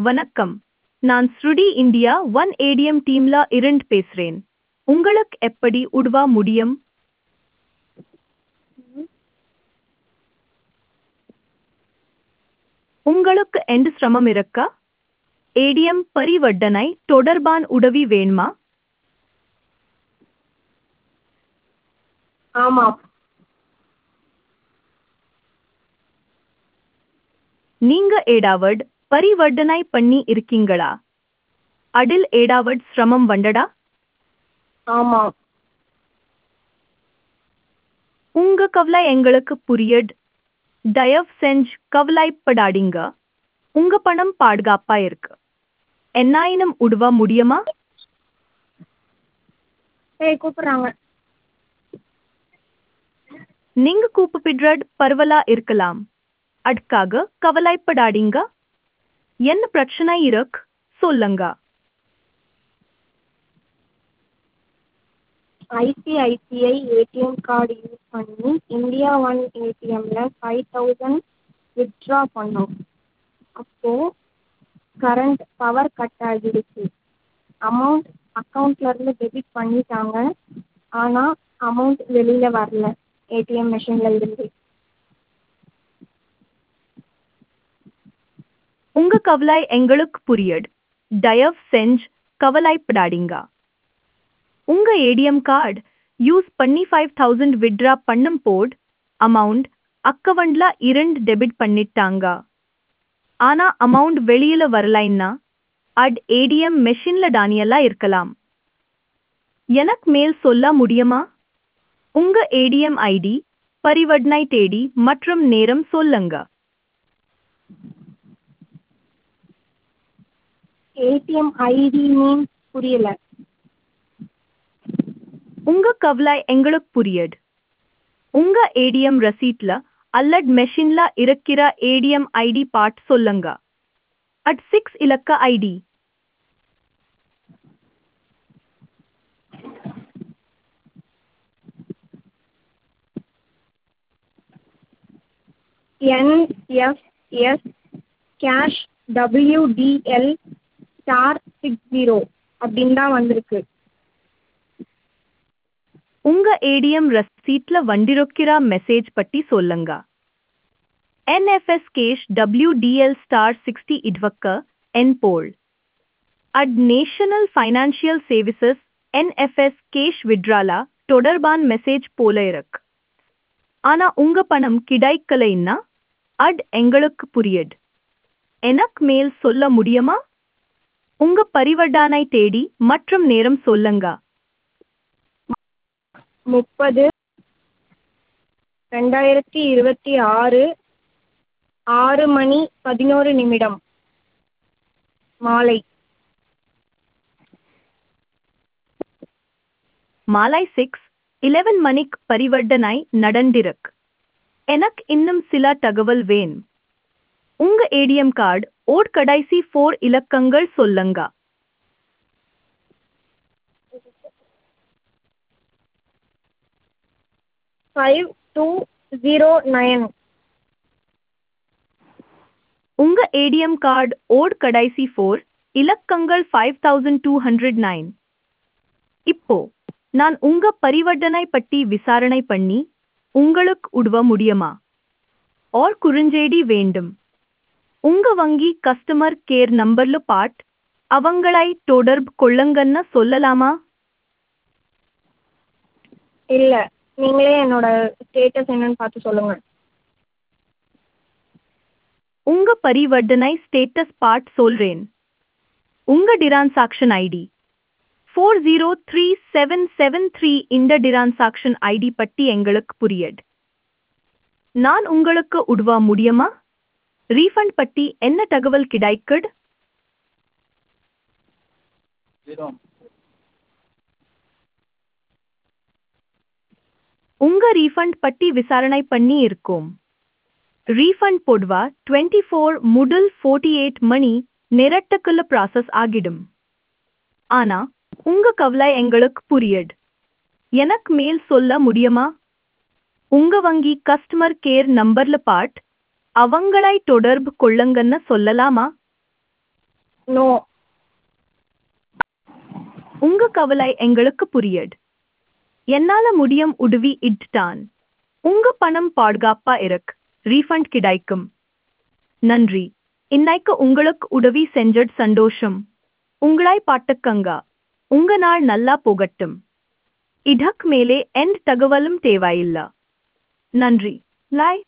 வணக்கம் நான் ஸ்ருடி இந்தியா ஒன் ஏடிஎம் டீம்ல இருந்து பேசுறேன் உங்களுக்கு எப்படி உதவ முடியும் உங்களுக்கு எந்த சிரமம் இருக்கா ஏடிஎம் பரிவர்த்தனை தொடர்பான உதவி வேணுமா ஆமாம் நீங்க ஏடாவட் பரிவர்த்தனை பண்ணி இருக்கீங்களா அதில் ஏடாவட் சிரமம் வந்தடா ஆமாம் உங்க கவலை எங்களுக்கு புரியட் தயவு செஞ்சு கவலைப்படாதீங்க உங்க பணம் பாதுகாப்பா இருக்கு என்னாயினும் உதவ முடியுமா ஏய் கூப்பிடுறாங்க நீங்க கூப்பிடுறது பரவலா இருக்கலாம் அதுக்காக கவலைப்படாதீங்க என்ன பிரச்சனை இருக்கு சொல்லுங்க ஐசிஐசிஐ ஏடிஎம் கார்டு யூஸ் பண்ணி இந்தியா ஒன் ஏடிஎம்ல ஃபைவ் தௌசண்ட் வித்ட்ரா பண்ணோம் அப்போது கரண்ட் பவர் கட் ஆகிடுச்சு அமௌண்ட் அக்கௌண்ட்லேருந்து டெபிட் பண்ணிட்டாங்க ஆனால் அமௌண்ட் வெளியில் வரல ஏடிஎம் மிஷினில் இருந்து உங்க கவலை எங்களுக்கு புரியட் தயவு செஞ்சு கவலைப்படாதீங்க உங்க ஏடிஎம் கார்டு யூஸ் பண்ணி ஃபைவ் தௌசண்ட் வித்ட்ரா பண்ணும் போட் அமௌண்ட் அக்கவுண்ட்ல இரண்டு டெபிட் பண்ணிட்டாங்க ஆனா அமௌண்ட் வெளியில வரலைன்னா அட் ஏடிஎம் மெஷின்ல தானியெல்லாம் இருக்கலாம் எனக்கு மேல் சொல்ல முடியுமா உங்க ஏடிஎம் ஐடி பரிவர்த்தனை தேதி மற்றும் நேரம் சொல்லுங்க ஏடிஎம் ஐடி மீன்ஸ் புரியல உங்க கவலை எங்களுக்கு புரியட் உங்க ஏடிஎம் ரசீட்ல அல்லட் மெஷின்ல இருக்கிற ஏடிஎம் ஐடி பார்ட் சொல்லுங்க அட் சிக்ஸ் இலக்க ID NFS cash WDL star six zero அப்படின்னு தான் வந்திருக்கு உங்க ஏடிஎம் ரசீட்ல வண்டிருக்கிற மெசேஜ் பத்தி சொல்லுங்க NFS cash WDL star sixty இட்வக்க என் போல் அட் national financial services NFS cash விட்ராலா தொடர்பான் மெசேஜ் போல இருக்கு ஆனா உங்க பணம் கிடைக்கலைன்னா அட் எங்களுக்கு புரியட் எனக்கு மேல் சொல்ல முடியுமா உங்க பரிவர்த்தனை தேடி மற்றும் நேரம் சொல்லுங்க முப்பது ரெண்டாயிரத்தி இருபத்தி ஆறு ஆறு மணி பதினோரு நிமிடம் மாலை மாலை சிக்ஸ் இலெவன் மணிக்கு பரிவர்த்தனை நடந்திருக்கு எனக்கு இன்னும் சில தகவல் வேணும் உங்க ஏடிஎம் கார்டு ஓட் கடைசி ஃபோர் இலக்கங்கள் சொல்லுங்க ஃபைவ் டூ ஜீரோ நைன் உங்க ஏடிஎம் கார்டு ஓட் கடைசி ஃபோர் இலக்கங்கள் five thousand two hundred nine இப்போ நான் உங்க பரிவர்த்தனை பற்றி விசாரணை பண்ணி உங்களுக்கு உதவ முடியுமா ஓர் குறுஞ்செய்தி வேண்டும் உங்க வங்கி கஸ்டமர் கேர் நம்பர்ல பாட் அவங்களை தொடர்பு கொள்ளுங்கன்னு சொல்லலாமா இல்லை நீங்களே என்னோட ஸ்டேட்டஸ் என்னன்னு பார்த்து சொல்லுங்கள் உங்க பரிவர்த்தனை ஸ்டேட்டஸ் பார்ட் சொல்றேன் உங்க transaction ID four zero three seven seven three இந்த டிரான்சாக்ஷன் ஐடி பற்றி எங்களுக்கு புரியட் நான் உங்களுக்கு உதவ முடியுமா ரீஃபண்ட் பற்றி என்ன தகவல் கிடைக்குது உங்க ரீஃபண்ட் பற்றி விசாரணை பண்ணி இருக்கோம் ரீஃபண்ட் பொதுவா டுவெண்ட்டி ஃபோர் முதல் ஃபோர்ட்டி எயிட் மணி நேரத்துக்குள்ள ப்ராசஸ் ஆகிடும் ஆனா உங்க கவலை எங்களுக்கு புரியட் எனக்கு மேல் சொல்ல முடியுமா உங்க வங்கி கஸ்டமர் கேர் நம்பர்ல பாட் அவங்களை தொடர்பு கொள்ளுங்கன்னு சொல்லலாமா நோ உங்க கவலை எங்களுக்கு புரியுது என்னால முடியும் உதவி இட்டான் உங்க பணம் பாதுகாப்பா இருக்கு ரீஃபண்ட் கிடைக்கும் நன்றி இன்னைக்கு உங்களுக்கு உதவி செஞ்சது சந்தோஷம் உங்களாய் பாட்டுக்கங்க உங்க நாள் நல்லா போகட்டும் இதற்கு மேலே எந்த தகவலும் தேவையில்லை நன்றி லாய்